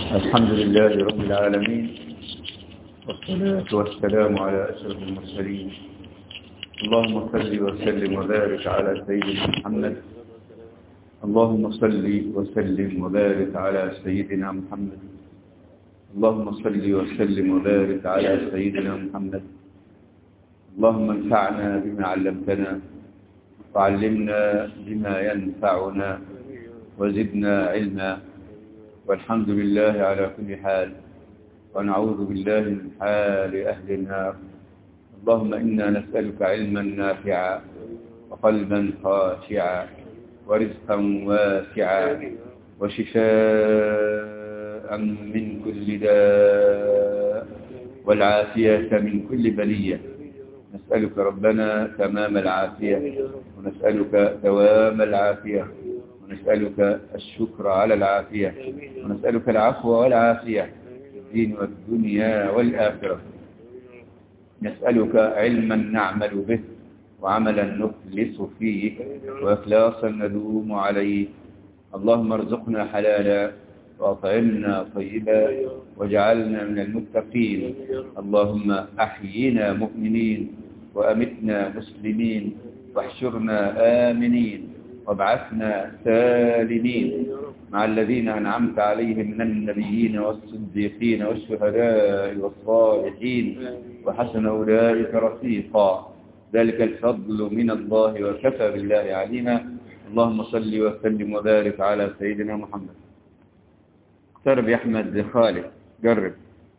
الحمد لله رب العالمين والصلاة والسلام على أشرف المرسلين اللهم صل وسلم وبارك على سيدنا محمد اللهم صل وسلم وبارك على سيدنا محمد اللهم صل وسلم وبارك على سيدنا محمد اللهم انفعنا بما علمتنا وعلمنا بما ينفعنا وزدنا علما والحمد لله على كل حال ونعوذ بالله من حال أهل النار اللهم إنا نسألك علما نافعا وقلبا خاشعا ورزقا واسعا وشفاء من كل داء والعافية من كل بلية نسألك ربنا تمام العافية ونسألك دوام العافية ونسألك الشكر على العافية ونسألك العفو والعافية في الدين والدنيا والآخرة نسألك علما نعمل به وعملا نخلص فيه وإخلاصا ندوم عليه اللهم ارزقنا حلالا وأطعمنا طيبا واجعلنا من المتقين اللهم أحينا مؤمنين وأمتنا مسلمين واحشرنا آمنين وابعثنا سالمين مع الذين أنعمت عليهم من النبيين والصديقين والشهداء والصالحين وحسن أولئك رفيقا ذلك الفضل من الله وكفى بالله عليما اللهم صل وسلم وبارك على سيدنا محمد اقترب يا أحمد خالد جرب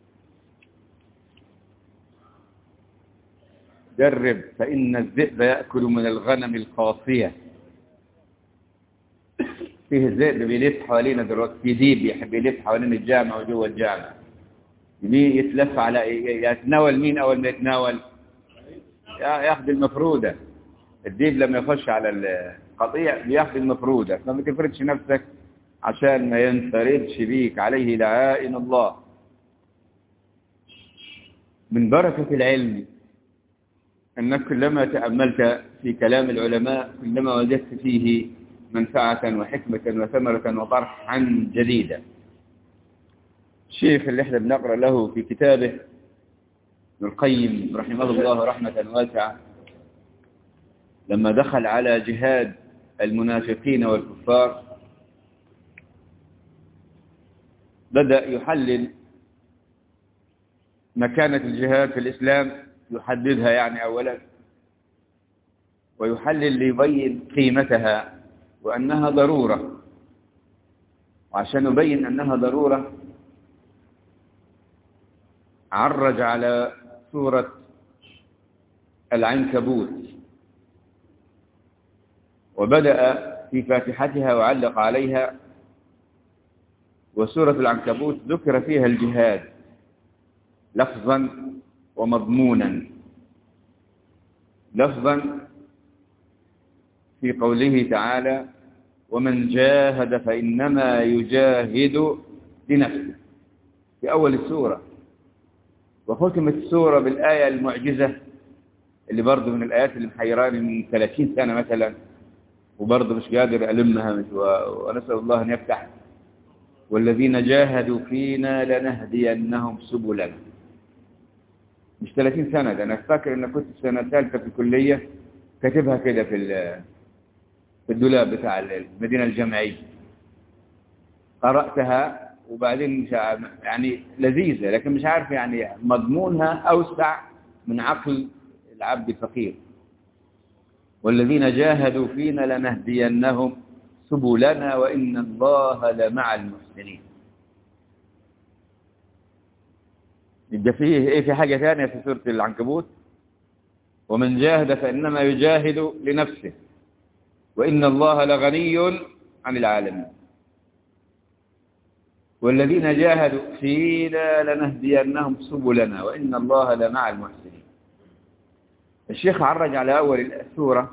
جرب فإن الذئب يأكل من الغنم القاصية فيه الذئب بيلف حوالينا دلوقتي في ديب يحب يلف حوالين الجامع وجوه الجامع مين يتلف على يتناول مين أول ما يتناول ياخذ المفرودة الديب لما يخش على القطيع بياخذ المفرودة فما تفردش نفسك عشان ما ينفردش بيك عليه لعائن الله من بركة العلم أنك كلما تأملت في كلام العلماء كلما وجدت فيه منفعة وحكمة وثمرة وطرحا جديدا الشيخ اللي احنا بنقرأ له في كتابه ابن القيم رحمه الله رحمة واسعة لما دخل على جهاد المنافقين والكفار بدأ يحلل مكانة الجهاد في الإسلام يحددها يعني أولا ويحلل ليبين قيمتها وأنها ضرورة وعشان يبين أنها ضرورة عرج على سورة العنكبوت وبدأ في فاتحتها وعلق عليها وسورة العنكبوت ذكر فيها الجهاد لفظا ومضمونا لفظا في قوله تعالى ومن جاهد فإنما يجاهد لنفسه في أول السورة وختمت السورة بالآية المعجزة اللي برضه من الآيات اللي محيراني من 30 سنة مثلا وبرضه مش قادر ألمها ونسأل الله أن يفتح والذين جاهدوا فينا لنهدينهم سبلنا مش 30 سنة ده أنا فاكر أن كنت في سنة ثالثة في الكلية كاتبها كده في في الدولاب بتاع المدينة الجامعية قرأتها وبعدين مش يعني لذيذة لكن مش عارف يعني مضمونها أوسع من عقل العبد الفقير والذين جاهدوا فينا لنهدينهم سبلنا وإن الله لمع المحسنين يبقى فيه ايه في حاجة ثانية في سورة العنكبوت ومن جاهد فإنما يجاهد لنفسه وإن الله لغني عن العالمين والذين جاهدوا فينا لنهدينهم سبلنا وإن الله لمع المحسنين الشيخ عرج على أول السورة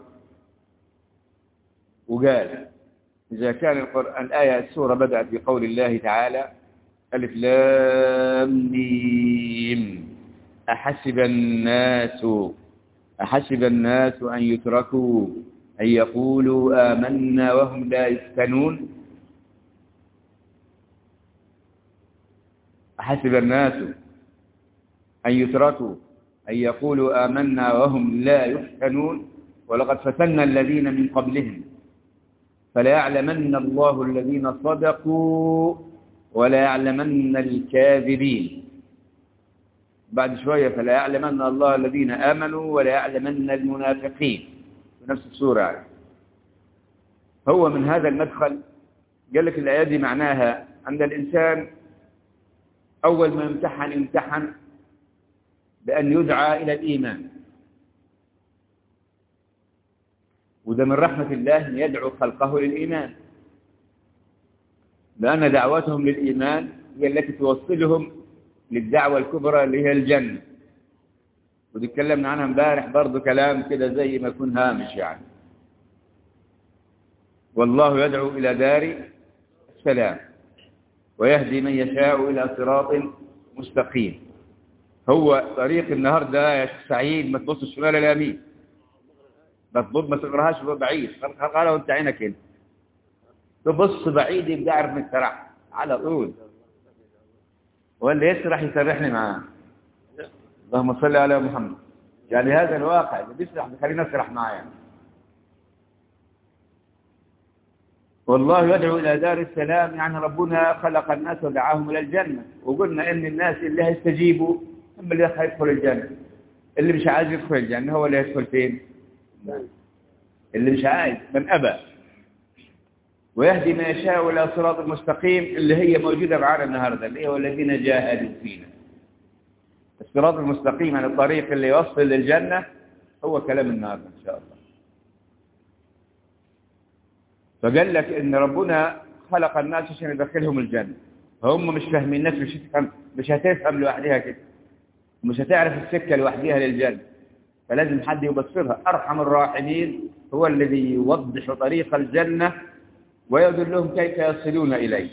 وقال إذا كان القرآن الآية السورة بدأت بقول الله تعالى ألف لام ميم أحسب الناس أحسب الناس أن يتركوا أن يقولوا آمنا وهم لا يفتنون أحسب الناس أن يتركوا أن يقولوا آمنا وهم لا يفتنون ولقد فتنا الذين من قبلهم فلا يعلمن الله الذين صدقوا ولا يعلمن الكاذبين بعد شوية فلا يعلمن الله الذين آمنوا ولا يعلمن المنافقين في نفس السورة يعني. هو من هذا المدخل قال لك الآيات دي معناها أن الإنسان أول ما يمتحن يمتحن بأن يدعى إلى الإيمان وده من رحمة الله أن يدعو خلقه للإيمان لأن دعوتهم للإيمان هي التي توصلهم للدعوة الكبرى اللي هي الجنة ودي اتكلمنا عنها امبارح برضه كلام كده زي ما يكون هامش يعني والله يدعو إلى دار السلام ويهدي من يشاء إلى صراط مستقيم هو طريق النهارده يا شيخ سعيد ما تبصش شمال اليمين ما تبص ما تقراهاش بعيد قالها وانت عينك هنا تبص بعيد يبقى عارف انك سرحت على طول واللي يسرح يسرحني معاه اللهم صل على محمد يعني هذا الواقع اللي بيسرح بيخليني اسرح معاه يعني. والله يدعو إلى دار السلام يعني ربنا خلق الناس ودعاهم إلى الجنة وقلنا إن الناس اللي هيستجيبوا هم اللي هيدخل الجنة اللي مش عايز يدخل الجنة هو اللي هيدخل فين اللي مش عايز من أبى ويهدي من يشاء إلى صراط المستقيم اللي هي موجودة معانا النهاردة اللي هو الذين جاهدوا فينا الصراط المستقيم يعني الطريق اللي يوصل للجنة هو كلام النهاردة إن شاء الله فقال لك ان ربنا خلق الناس عشان يدخلهم الجنة هم مش فاهمين الناس مش هتفهم مش هتفهم لوحدها كده مش هتعرف السكة لوحدها للجنة فلازم حد يبصرها أرحم الراحمين هو الذي يوضح طريق الجنة ويدلهم كيف يصلون إليه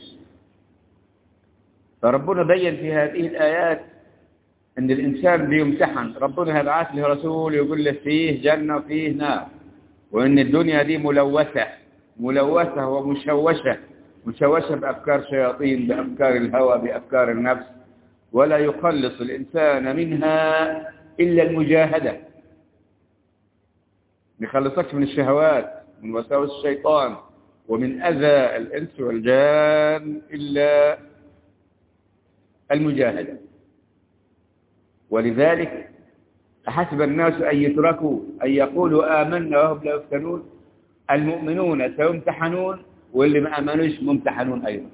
فربنا بين في هذه الآيات أن الإنسان بيمتحن ربنا هيبعث له رسول يقول له فيه جنة وفيه نار وأن الدنيا دي ملوثة ملوثة ومشوشة مشوشة بأفكار شياطين بأفكار الهوى بأفكار النفس ولا يخلص الإنسان منها إلا المجاهدة يخلصك من الشهوات من وساوس الشيطان ومن أذى الإنس والجان إلا المجاهدة ولذلك أحسب الناس أن يتركوا أن يقولوا آمنا وهم لا يفتنون المؤمنون سيمتحنون واللي ما امنوش ممتحنون ايضا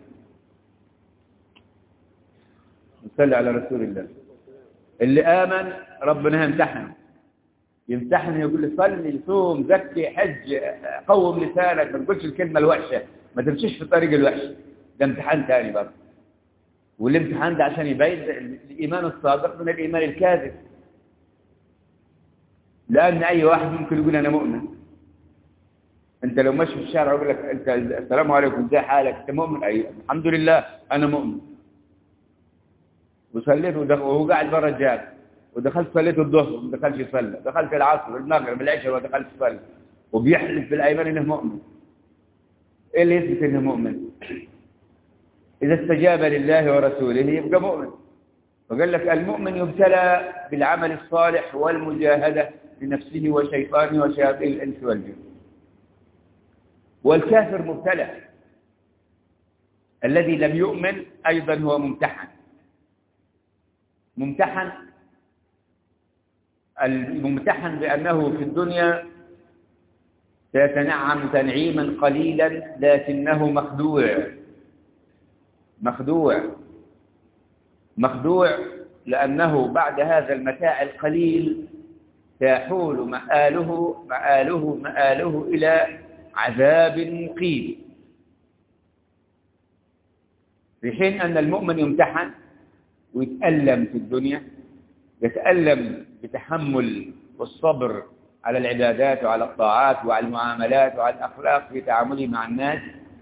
نصلي على رسول الله اللي امن ربنا يمتحنه يمتحن يقول لي صلي صوم زكي حج قوم لسانك ما تقولش الكلمه الوحشه ما تمشيش في الطريق الوحش ده امتحان ثاني برضه والامتحان ده عشان يبين الايمان الصادق من الايمان الكاذب لان اي واحد ممكن يقول انا مؤمن انت لو ماشي في الشارع يقول لك انت السلام عليكم ازي حالك انت مؤمن اي الحمد لله انا مؤمن وصليت وهو قاعد برا الجامع ودخلت صليت الظهر ما دخلش يصلي دخلت العصر المغرب العشاء ما دخلش يصلي وبيحلف بالايمان انه مؤمن ايه اللي يثبت انه مؤمن اذا استجاب لله ورسوله يبقى مؤمن وقال لك المؤمن يبتلى بالعمل الصالح والمجاهده لنفسه وشيطانه وشياطين الانس والجن والكافر مبتلى الذي لم يؤمن أيضا هو ممتحن ممتحن الممتحن بأنه في الدنيا سيتنعم تنعيما قليلا لكنه مخدوع مخدوع مخدوع لأنه بعد هذا المتاع القليل سيحول مآله مآله مآله إلى عذاب مقيم في حين أن المؤمن يمتحن ويتألم في الدنيا يتألم بتحمل والصبر على العبادات وعلى الطاعات وعلى المعاملات وعلى الأخلاق في تعامله مع الناس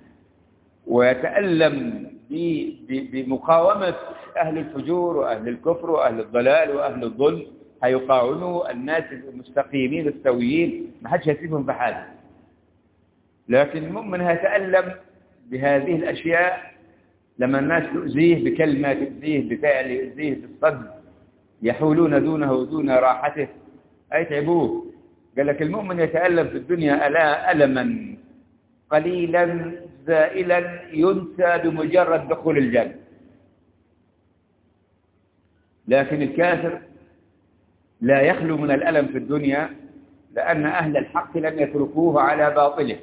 ويتألم بمقاومة أهل الفجور وأهل الكفر وأهل الضلال وأهل الظلم هيقاوموا الناس المستقيمين السويين ما حدش يسيبهم في حاله لكن المؤمن هيتألم بهذه الأشياء لما الناس تؤذيه بكلمة تؤذيه بفعل يؤذيه بالصد يحولون دونه دون راحته أيتعبوه قال لك المؤمن يتألم في الدنيا ألا ألما قليلا زائلا ينسى بمجرد دخول الجنة لكن الكافر لا يخلو من الألم في الدنيا لأن أهل الحق لم يتركوه على باطله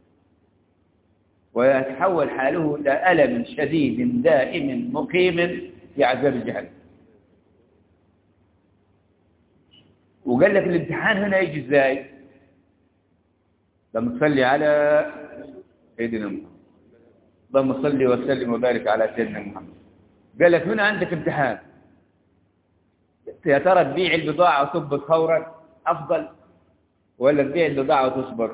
ويتحول حاله إلى ألم شديد دائم مقيم في عذاب جهنم وقال لك الامتحان هنا يجي ازاي لما تصلي على سيدنا محمد اللهم صل وسلم وبارك على سيدنا محمد قال لك هنا عندك امتحان يا ترى تبيع البضاعة وتبط فورا أفضل ولا تبيع البضاعة وتصبر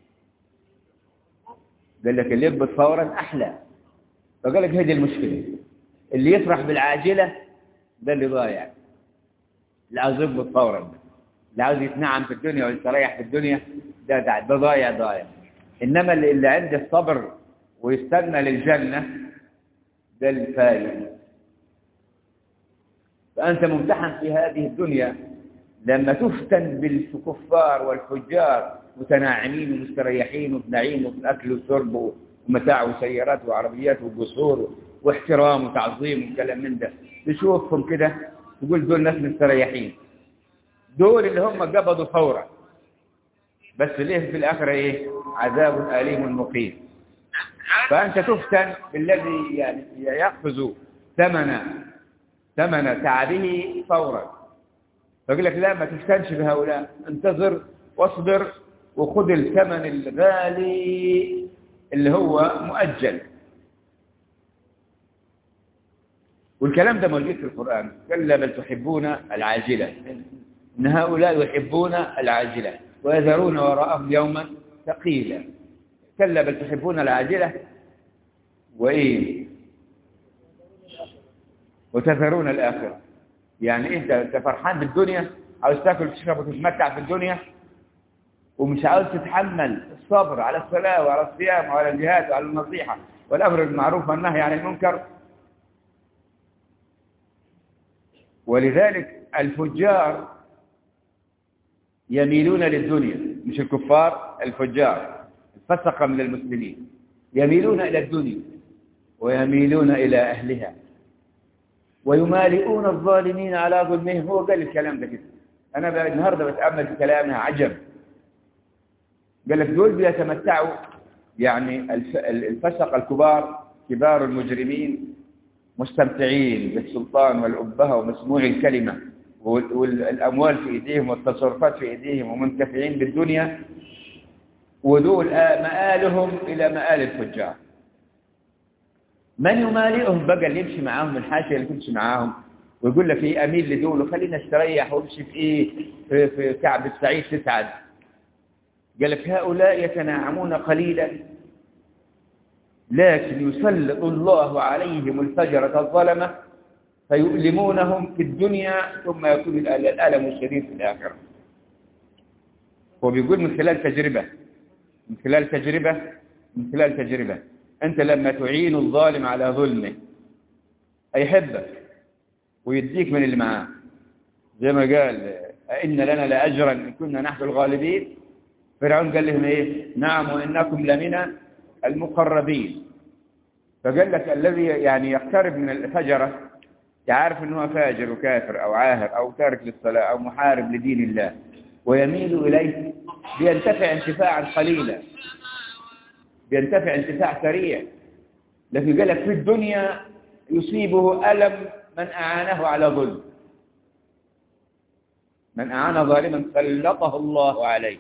قال لك اللي يقبض فورا أحلى فقال لك هذه المشكلة اللي يفرح بالعاجلة ده اللي ضايع اللي عاوز يقبض فورا اللي عاوز يتنعم في الدنيا ويستريح في الدنيا ده ده, ده ضايع ضايع إنما اللي, اللي عنده الصبر ويستنى للجنة ده الفايز فأنت ممتحن في هذه الدنيا لما تفتن بالكفار والفجار متناعمين ومستريحين وبنعيم وفي أكل وشرب ومتاع وسيارات وعربيات وقصور واحترام وتعظيم وكلام من ده تشوفهم كده تقول دول ناس مستريحين دول اللي هم قبضوا فورا بس ليه في الآخرة إيه عذاب أليم مقيم فأنت تفتن بالذي يعني يأخذ ثمن ثمن تعبه فورا فيقول لك لا ما تفتنش بهؤلاء انتظر واصبر وخذ الثمن الغالي اللي هو مؤجل والكلام ده موجود في القرآن كلا بل تحبون العاجلة إن هؤلاء يحبون العاجلة ويذرون وراءهم يوما ثقيلا كلا بل تحبون العاجلة وإيه وتذرون الآخرة يعني انت انت فرحان بالدنيا عاوز تاكل وتشرب وتتمتع في الدنيا ومش عاوز تتحمل الصبر على الصلاة وعلى الصيام وعلى الجهاد وعلى النصيحة والأمر بالمعروف والنهي عن المنكر ولذلك الفجار يميلون للدنيا مش الكفار الفجار الفسقة من المسلمين يميلون إلى الدنيا ويميلون إلى أهلها ويمالئون الظالمين على ظلمهم هو قال الكلام ده كده أنا بقى النهاردة بتأمل في كلامها عجب قال لك دول بيتمتعوا يعني الفسق الكبار كبار المجرمين مستمتعين بالسلطان والأبهة ومسموع الكلمة والأموال في إيديهم والتصرفات في إيديهم ومنتفعين بالدنيا ودول مآلهم إلى مآل الفجار من يمالئهم بقى اللي يمشي معاهم الحاشية اللي تمشي معاهم ويقول لك ايه اميل لدول وخلينا استريح وامشي في ايه في, في كعب السعيد تسعد قال لك هؤلاء يتناعمون قليلا لكن يسلط الله عليهم الفجرة الظلمة فيؤلمونهم في الدنيا ثم يكون الألم الشديد في الآخرة هو بيقول من خلال تجربة من خلال تجربة من خلال تجربة أنت لما تعين الظالم على ظلمه هيحبك ويديك من اللي معاه زي ما قال إن لنا لأجرا إن كنا نحن الغالبين فرعون قال لهم إيه نعم وإنكم لمن المقربين فقال لك الذي يعني يقترب من الفجرة يعرف أنه فاجر وكافر أو عاهر أو تارك للصلاة أو محارب لدين الله ويميل إليه بينتفع انتفاعا قليلا بينتفع انتفاع سريع لكن قال لك في الدنيا يصيبه ألم من أعانه على ظلم من أعان ظالما سلطه الله عليه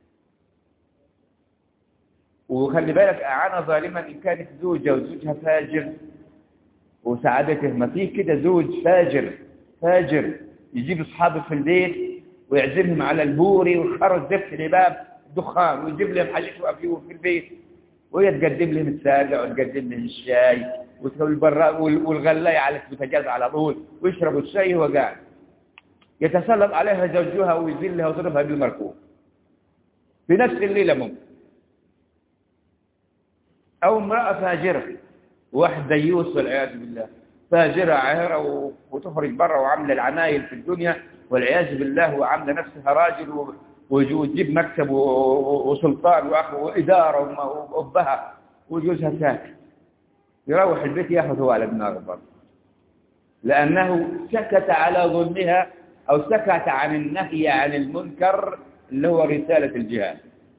وخلي بالك أعان ظالما إن كانت زوجة وزوجها فاجر وسعادته ما فيه كده زوج فاجر فاجر يجيب أصحابه في البيت ويعزمهم على البوري والخرز زفت الباب دخان ويجيب لهم حشيش وأكلوه في البيت وهي تقدم لهم الساقع وتقدم لهم الشاي والغلاية على البوتاجاز على طول ويشربوا الشاي وهو قاعد يتسلط عليها زوجها ويذلها ويضربها بالمركوب في نفس الليلة ممكن أو امرأة فاجرة واحد ديوس والعياذ بالله فاجرة عاهرة وتخرج بره وعاملة العمايل في الدنيا والعياذ بالله وعاملة نفسها راجل وتجيب مكتب وسلطان وإدارة وأبها وجوزها ساكت يروح البيت ياخذ هو على النار برضه لأنه سكت على ظلمها أو سكت عن النهي عن المنكر اللي هو رسالة الجهاد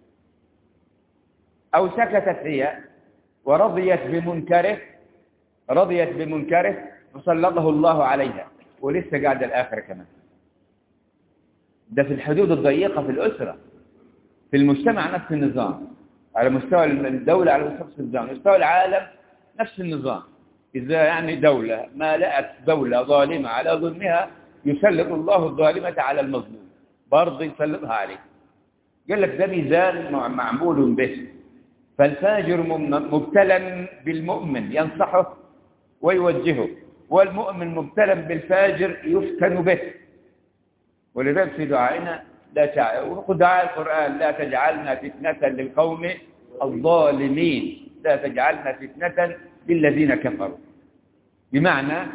أو سكتت هي ورضيت بمنكره رضيت بمنكره فسلطه الله عليها ولسه قاعد الآخر كمان ده في الحدود الضيقة في الأسرة في المجتمع نفس النظام على مستوى الدولة على مستوى النظام مستوى العالم نفس النظام إذا يعني دولة ما لقت دولة ظالمة على ظلمها يسلط الله الظالمة على المظلوم برضه يسلطها عليه قال لك ده ميزان معمول به فالفاجر مبتلى بالمؤمن ينصحه ويوجهه والمؤمن مبتلى بالفاجر يفتن به ولذلك في دعائنا لا تع... دعاء القرآن لا تجعلنا فتنة للقوم الظالمين لا تجعلنا فتنة للذين كفروا بمعنى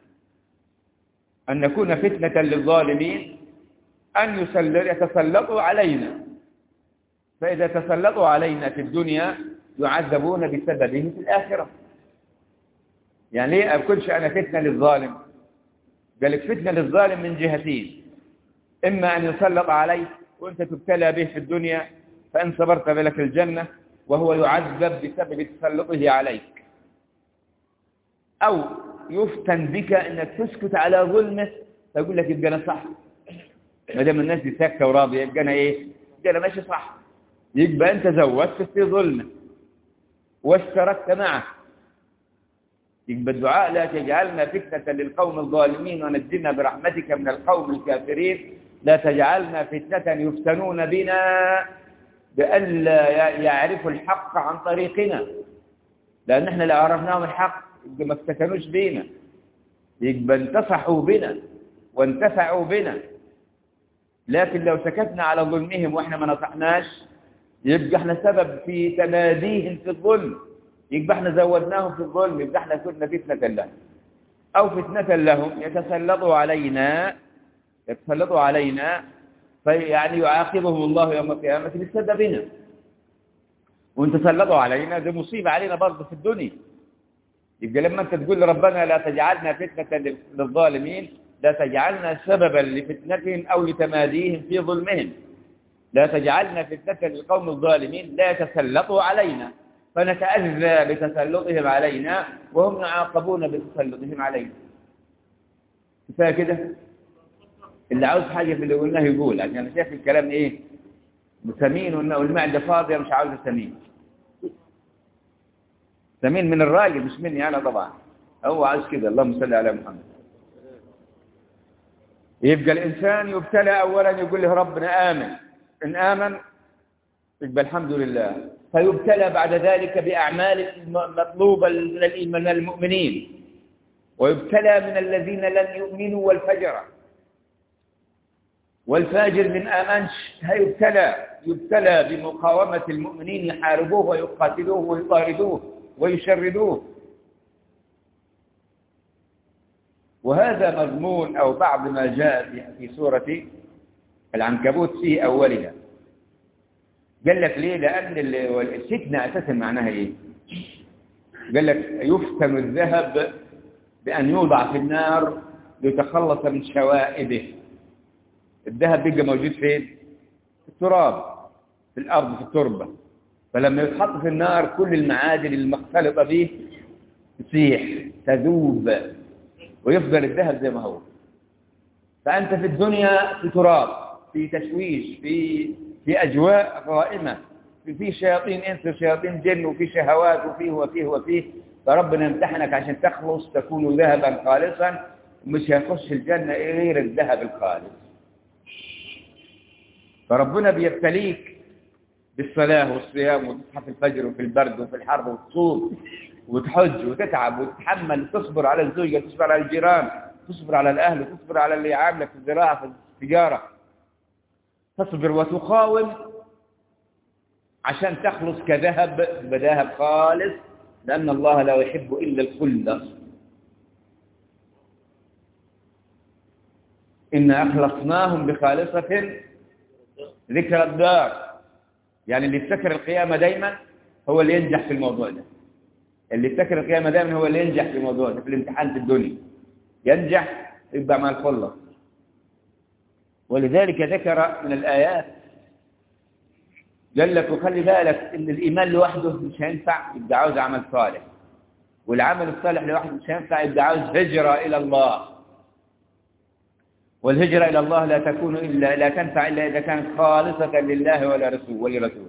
أن نكون فتنة للظالمين أن يتسلطوا علينا فإذا تسلطوا علينا في الدنيا يعذبون بسببه في الآخرة يعني ليه أكونش أنا فتنة للظالم قال لك فتنة للظالم من جهتين إما أن يسلط عليك وأنت تبتلى به في الدنيا فإن صبرت فلك الجنة وهو يعذب بسبب تسلطه عليك أو يفتن بك أنك تسكت على ظلمه فيقول لك يبقى أنا صح ما دام الناس دي ساكتة وراضية يبقى أنا إيه؟ يبقى أنا ماشي صح يبقى أنت زودت في ظلمه واشتركت معه يبقى الدعاء لا تجعلنا فتنة للقوم الظالمين ونجنا برحمتك من القوم الكافرين لا تجعلنا فتنة يفتنون بنا بألا يعرفوا الحق عن طريقنا لأن احنا لو عرفناهم الحق يبقى ما افتتنوش بينا يبقى انتصحوا بنا وانتفعوا بنا لكن لو سكتنا على ظلمهم واحنا ما نصحناش يبقى احنا سبب في تماديهم في الظلم يبقى احنا زودناهم في الظلم يبقى احنا كنا فتنة لهم أو فتنة لهم يتسلطوا علينا يتسلطوا علينا فيعني يعاقبهم الله يوم القيامة بسببنا وان تسلطوا علينا دي مصيبة علينا برضه في الدنيا يبقى لما انت تقول لربنا لا تجعلنا فتنة للظالمين لا تجعلنا سببا لفتنتهم أو لتماديهم في ظلمهم لا تجعلنا فتنة للقوم الظالمين لا يتسلطوا علينا فنتأذى بتسلطهم علينا وهم يعاقبون بتسلطهم علينا كفايه كده اللي عاوز حاجة في اللي قلناه يقول عشان انا شايف الكلام ايه سمين والمعدة فاضية مش عاوز سمين سمين من الراجل مش مني انا طبعا هو عاوز كده اللهم صل على محمد يبقى الإنسان يبتلى أولا يقول له ربنا آمن إن آمن يبقى الحمد لله فيبتلى بعد ذلك بأعمال مطلوبة من المؤمنين ويبتلى من الذين لم يؤمنوا والفجر والفاجر من آمنش هيبتلى يبتلى بمقاومة المؤمنين يحاربوه ويقاتلوه ويطاردوه ويشردوه وهذا مضمون أو بعض ما جاء في سورة العنكبوت في أولها قال لك ليه لأن الفتنة أساسا معناها إيه قال لك يفتن الذهب بأن يوضع في النار ليتخلص من شوائبه الذهب بيبقى موجود فين في التراب في الأرض في التربة فلما يتحط في النار كل المعادن المختلطة به تسيح تذوب ويفضل الذهب زي ما هو فأنت في الدنيا في تراب في تشويش في في أجواء غائمة في, في شياطين إنس وشياطين جن وفي شهوات وفيه وفيه وفيه فربنا يمتحنك عشان تخلص تكون ذهبا خالصا مش هيخش الجنة غير الذهب الخالص فربنا بيبتليك بالصلاة والصيام وتصحى في الفجر وفي البرد وفي الحر وتصوم وتحج وتتعب وتتحمل وتصبر على الزوجة تصبر على الجيران تصبر على الأهل وتصبر على اللي يعاملك في الزراعة في التجارة تصبر وتقاوم عشان تخلص كذهب بذهب خالص لأن الله لا يحب إلا الخلة إن أخلصناهم بخالصة ذكر الدار يعني اللي يفتكر القيامة دايما هو اللي ينجح في الموضوع ده اللي يفتكر القيامة دايما هو اللي ينجح في الموضوع ده في الامتحان في الدنيا ينجح يبقى مع الخلص ولذلك ذكر من الآيات قال لك وخلي بالك ان الايمان لوحده مش هينفع يبقى عاوز عمل صالح والعمل الصالح لوحده مش هينفع يبقى عاوز هجرة الى الله والهجرة الى الله لا تكون الا لا تنفع الا اذا كانت خالصة لله ولا رسول ولرسوله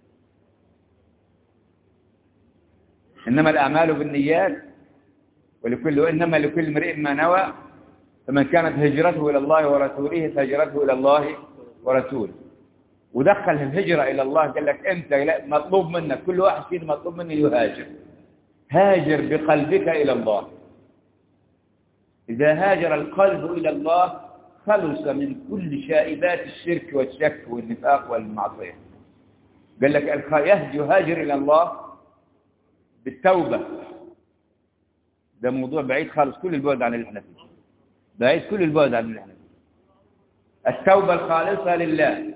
انما الاعمال بالنيات ولكل انما لكل امرئ ما نوى فمن كانت هجرته الى الله ورسوله فهجرته الى الله ورسوله ودخل الهجرة إلى الله قال لك أنت مطلوب منك كل واحد فينا مطلوب منه يهاجر هاجر بقلبك إلى الله إذا هاجر القلب إلى الله خلص من كل شائبات الشرك والشك والنفاق والمعصية قال لك يهاجر إلى الله بالتوبة ده موضوع بعيد خالص كل البعد عن اللي احنا فيه بعيد كل البعد عن اللي احنا فيه التوبة الخالصة لله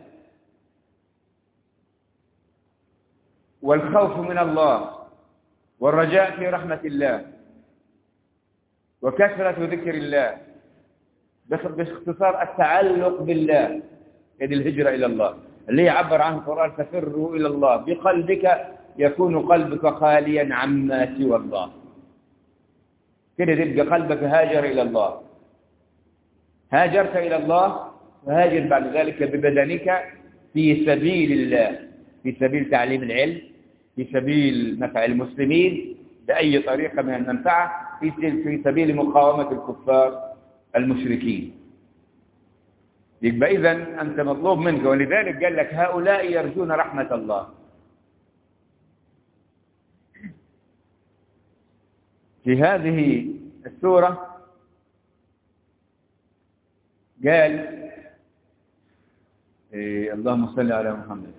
والخوف من الله والرجاء في رحمة الله وكثرة ذكر الله باختصار التعلق بالله هذه الهجرة إلى الله اللي يعبر عنه القرآن تفروا إلى الله بقلبك يكون قلبك خاليا عما سوى الله كده تبقى قلبك هاجر إلى الله هاجرت إلى الله وهاجر بعد ذلك ببدنك في سبيل الله في سبيل تعليم العلم في سبيل نفع المسلمين بأي طريقة من المنفعة في في سبيل مقاومة الكفار المشركين يبقى إذا أنت مطلوب منك ولذلك قال لك هؤلاء يرجون رحمة الله في هذه السورة قال إيه اللهم صل على محمد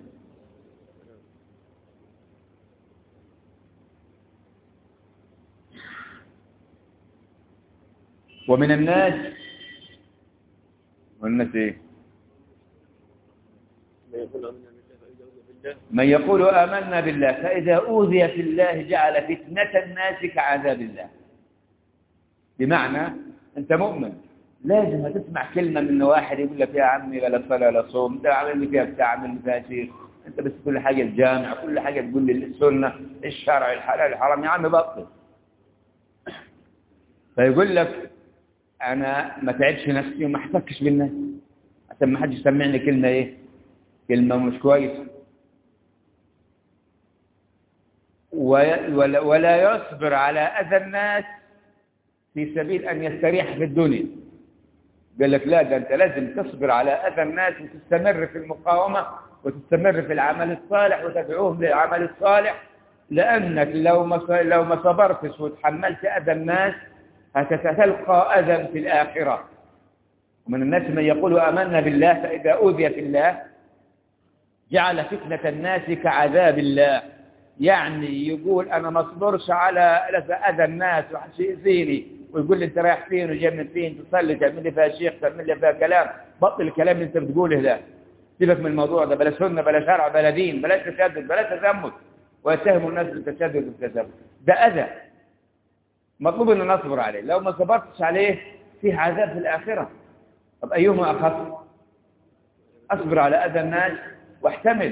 ومن الناس والناس ايه من يقول آمنا بالله فإذا أوذي في الله جعل فتنة الناس كعذاب الله بمعنى أنت مؤمن لازم تسمع كلمة من واحد يقول لك يا عمي ولا صلاة ولا صوم ده عامل لي فيها بتاع عامل لي فيها شيخ أنت بس كل حاجة الجامع كل حاجة تقول لي السنة الشرع الحلال الحرام يا عم بطل فيقول لك انا ما تعبش نفسي وما احتكش بالناس عشان ما حدش يسمعني كلمه ايه كلمه مش كويسه ولا, ولا يصبر على اذى الناس في سبيل ان يستريح في الدنيا قال لك لا ده انت لازم تصبر على اذى الناس وتستمر في المقاومه وتستمر في العمل الصالح وتدعوهم للعمل الصالح لانك لو ما لو ما صبرتش وتحملت اذى الناس هتتلقى أذى في الآخرة ومن الناس من يقول آمنا بالله فإذا أوذي في الله جعل فتنة الناس كعذاب الله يعني يقول أنا ما اصبرش على أذى الناس وحش يأذيني ويقول لي أنت رايح فين وجاي من فين تصلي تعمل لي فيها شيخ تعمل لي فيها كلام بطل الكلام اللي أنت بتقوله ده سيبك من الموضوع ده بلا سنة بلا شرع بلا دين بلا تشدد بلا تزمت ويتهم الناس بالتشدد والتزمت ده أذى مطلوب ان نصبر عليه لو ما صبرتش عليه فيه عذاب في الآخرة طب أيهما أخف أصبر على أذى الناس واحتمل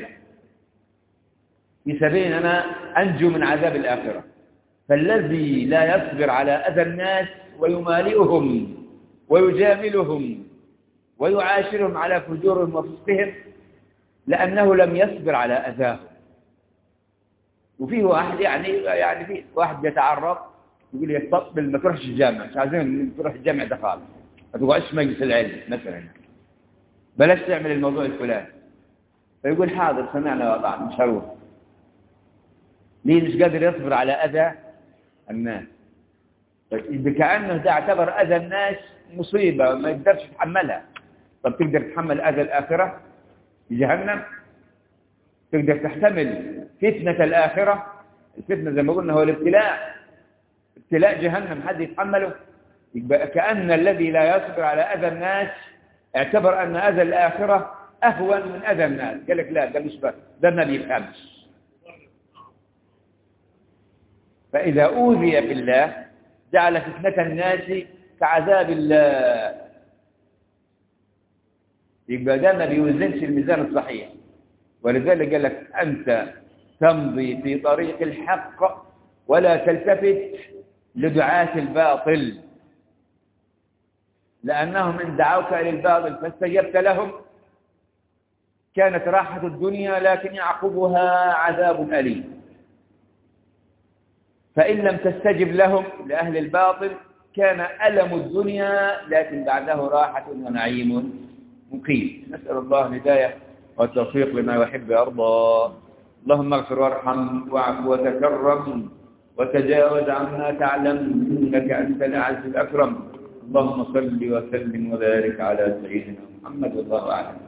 في سبيل أنا أنجو من عذاب الآخرة فالذي لا يصبر على أذى الناس ويمالئهم ويجاملهم ويعاشرهم على فجورهم وفسقهم لأنه لم يصبر على أذاهم وفيه واحد يعني يعني فيه واحد يتعرض يقول لي تبطل ما تروحش الجامع مش عايزين تروح الجامع ده خالص ما تقعدش مجلس العلم مثلا بلاش تعمل الموضوع الفلاني فيقول حاضر سمعنا وطعنا مش هروح ليه مش قادر يصبر على أذى الناس كأنه ده اعتبر أذى الناس مصيبة ما يقدرش يتحملها طب تقدر تتحمل أذى الآخرة في جهنم تقدر تحتمل فتنة الآخرة الفتنة زي ما قلنا هو الابتلاء ابتلاء جهنم حد يتحمله يبقى كأن الذي لا يصبر على أذى الناس اعتبر أن أذى الآخرة أهون من أذى الناس قال لك لا ده مش بس ده ما بيفهمش فإذا أوذي بالله جعل فتنة الناس كعذاب الله يبقى ده ما بيوزنش الميزان الصحيح ولذلك قال لك أنت تمضي في طريق الحق ولا تلتفت لدعاة الباطل لأنهم إن دعوك إلى الباطل فاستجبت لهم كانت راحة الدنيا لكن يعقبها عذاب أليم فإن لم تستجب لهم لأهل الباطل كان ألم الدنيا لكن بعده راحة ونعيم مقيم نسأل الله الهداية والتوفيق لما يحب ويرضى اللهم اغفر وارحم واعف وتكرم وتجاوز عما تعلم انك انت الاعز الاكرم اللهم صل وسلم وبارك على سيدنا محمد والله اعلم